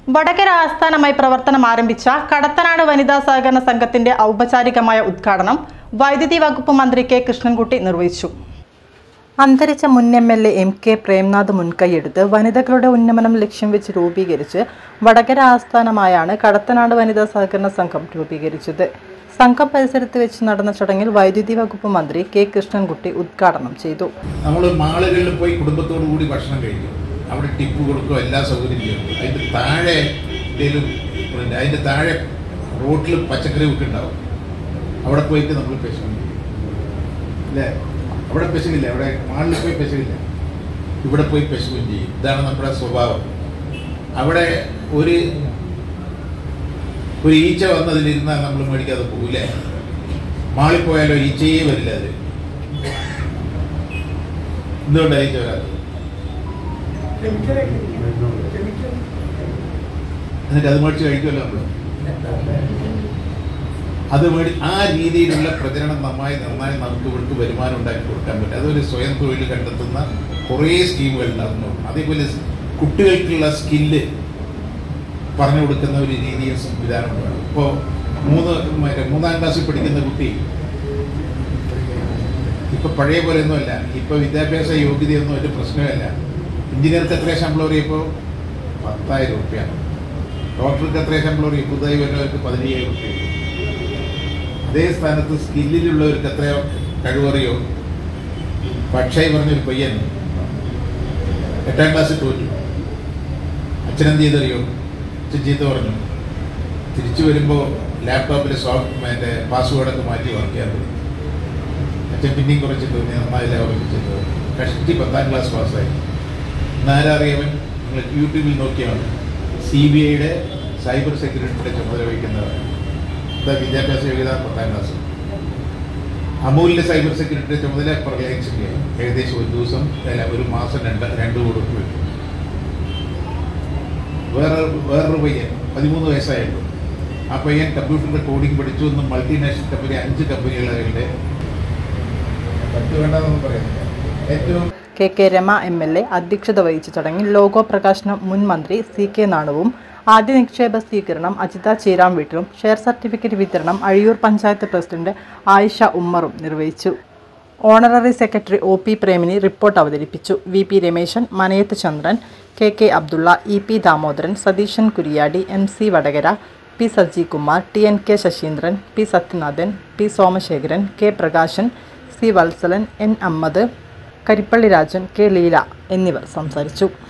വടകര ആസ്ഥാനമായി പ്രവർത്തനം ആരംഭിച്ച കടത്തനാട് വനിതാ സഹകരണ സംഘത്തിന്റെ ഔപചാരികമായ ഉദ്ഘാടനം വൈദ്യുതി വകുപ്പ് മന്ത്രി കെ കൃഷ്ണൻകുട്ടി നിർവഹിച്ചു അന്തരിച്ച മുൻ M L A M K Premnath മുൻകൈയെടുത്ത് വനിതകളുടെ ഉന്നമനം ലക്ഷ്യം വെച്ച് രൂപീകരിച്ച് വടകര ആസ്ഥാനമായാണ് കടത്തനാട് വനിതാ സഹകരണ സംഘം രൂപീകരിച്ചത് സംഘം പരിസരത്ത് വെച്ച് നടന്ന ചടങ്ങിൽ വൈദ്യുതി വകുപ്പ് മന്ത്രി കെ കൃഷ്ണൻകുട്ടി ഉദ്ഘാടനം ചെയ്തു നമ്മൾ മാളുകളിൽ പോയി കുടുംബത്തോടു കൂടി ഭക്ഷണം കഴിക്കും അവിടെ ടിപ്പ് കൊടുക്കും എല്ലാ സൗകര്യം ചെയ്യും അതിൻ്റെ താഴെ എന്തെങ്കിലും പിന്നെ അതിൻ്റെ താഴെ റോട്ടിൽ പച്ചക്കറി വിൽക്കുന്നുണ്ടാവും അവിടെ പോയിട്ട് നമ്മൾ പെശകും അല്ലേ അവിടെ പെശകില്ല അവിടെ മാളിൽ പോയി പെശകില്ല ഇവിടെ പോയി പെശകും ചെയ്യും ഇതാണ് നമ്മുടെ സ്വഭാവം അവിടെ ഒരു ഒരു ഈച്ച വന്നതിലിരുന്നാൽ നമ്മൾ മേടിക്കാതെ പോകില്ലേ മാളിൽ പോയാലോ ഈച്ചയേ വരില്ല അതിൽ എന്തുകൊണ്ടാണ് ഈച്ച വരാത്തത് എന്നിട്ട് അത് മേടിച്ച് കഴിക്കുമല്ലോ നമ്മൾ അത് മേടി ആ രീതിയിലുള്ള പ്രചരണം നന്നായി നന്നായി നമുക്ക് ഇവർക്ക് വരുമാനം ഉണ്ടാക്കി കൊടുക്കാൻ പറ്റും അതൊരു സ്വയം തൊഴിൽ കണ്ടെത്തുന്ന കുറേ സ്കീമുകൾ ഉണ്ടാകുന്നു അതേപോലെ കുട്ടികൾക്കുള്ള സ്കില്ല് പറഞ്ഞു കൊടുക്കുന്ന ഒരു രീതിയും സംവിധാനം വേണം ഇപ്പോൾ മൂന്ന് മറ്റേ മൂന്നാം ക്ലാസ്സിൽ പഠിക്കുന്ന കുട്ടി ഇപ്പൊ പഴയ പോലെ ഒന്നുമല്ല ഇപ്പൊ വിദ്യാഭ്യാസ യോഗ്യതയൊന്നും ഒരു പ്രശ്നമല്ല എഞ്ചിനീയർക്ക് എത്ര ശമ്പളം പറയും ഇപ്പോൾ പത്തായിരം റുപ്യാണ് ഡോക്ടർക്ക് എത്ര ശമ്പളം പറയും പുതുതായി വരുന്നവർക്ക് പതിനയ്യായിരം റുപ്യ അതേ സ്ഥാനത്ത് സ്കില്ലിലുള്ളവർക്ക് എത്രയോ കഴിവറിയോ പക്ഷേ പറഞ്ഞൊരു പയ്യൻ എട്ടാം ക്ലാസ്സിൽ തോറ്റു അച്ഛനെന്ത് ചെയ്തറിയോ അച്ഛൻ ചീത്ത പറഞ്ഞു തിരിച്ചു വരുമ്പോൾ ലാപ്ടോപ്പിലെ സോഫ്റ്റ് മറ്റേ പാസ്വേഡൊക്കെ മാറ്റി വർക്ക് ചെയ്യാൻ തുടങ്ങി അച്ഛൻ പിന്നെയും കുറച്ച് തോന്നി നന്നായില്ല ഉറപ്പിച്ചത് കഷ്ടി പത്താം ക്ലാസ് പാസ്സായി ഇന്നാരറിയവൻ നിങ്ങൾ യൂട്യൂബിൽ നോക്കിയാൽ സി ബി ഐയുടെ സൈബർ സെക്യൂരിറ്റിയുടെ ചുമതല വഹിക്കുന്നവരാണ് ഇതാ വിദ്യാഭ്യാസ യോഗ്യത പത്താം ക്ലാസ് അമൂലിന്റെ സൈബർ സെക്യൂരിറ്റിയുടെ ചുമതല റിലയൻസിന്റെ ഏകദേശം ഒരു ദിവസം അല്ല ഒരു മാസം രണ്ട് രണ്ട് കൊടുക്കും വരും വേറെ വേറൊരു പയ്യൻ പതിമൂന്ന് വയസ്സായുള്ളൂ ആ പയ്യൻ കമ്പ്യൂട്ടറിന്റെ കോഡിംഗ് പഠിച്ചു എന്ന് മൾട്ടിനാഷണൽ കമ്പനി അഞ്ച് കമ്പനികളുടെ പത്ത് വേണ്ടെന്നൊന്നും പറയുന്നില്ല ഏറ്റവും K K Rama M L A അധ്യക്ഷത വഹിച്ച ചടങ്ങിൽ ലോഗോ പ്രകാശനം മുൻ മന്ത്രി സി കെ നാണുവും ആദ്യ നിക്ഷേപ സ്വീകരണം അജിത ചീരാം വീട്ടിലും ഷെയർ സർട്ടിഫിക്കറ്റ് വിതരണം അഴിയൂർ പഞ്ചായത്ത് പ്രസിഡന്റ് ആയിഷ ഉമ്മറും നിർവഹിച്ചു honorary secretary O P Premini report അവതരിപ്പിച്ചു V P Rameshan Manayath Chandran K K Abdulla E P Damodaran Satheeshan Kuriyadi M C Vadakara P Saji Kumar T N K Sasheendran P Sathyanathan P Somasekharan K Prakashan C Valsalan N Ammad Karippally Rajan K Leela എന്നിവർ സംസാരിച്ചു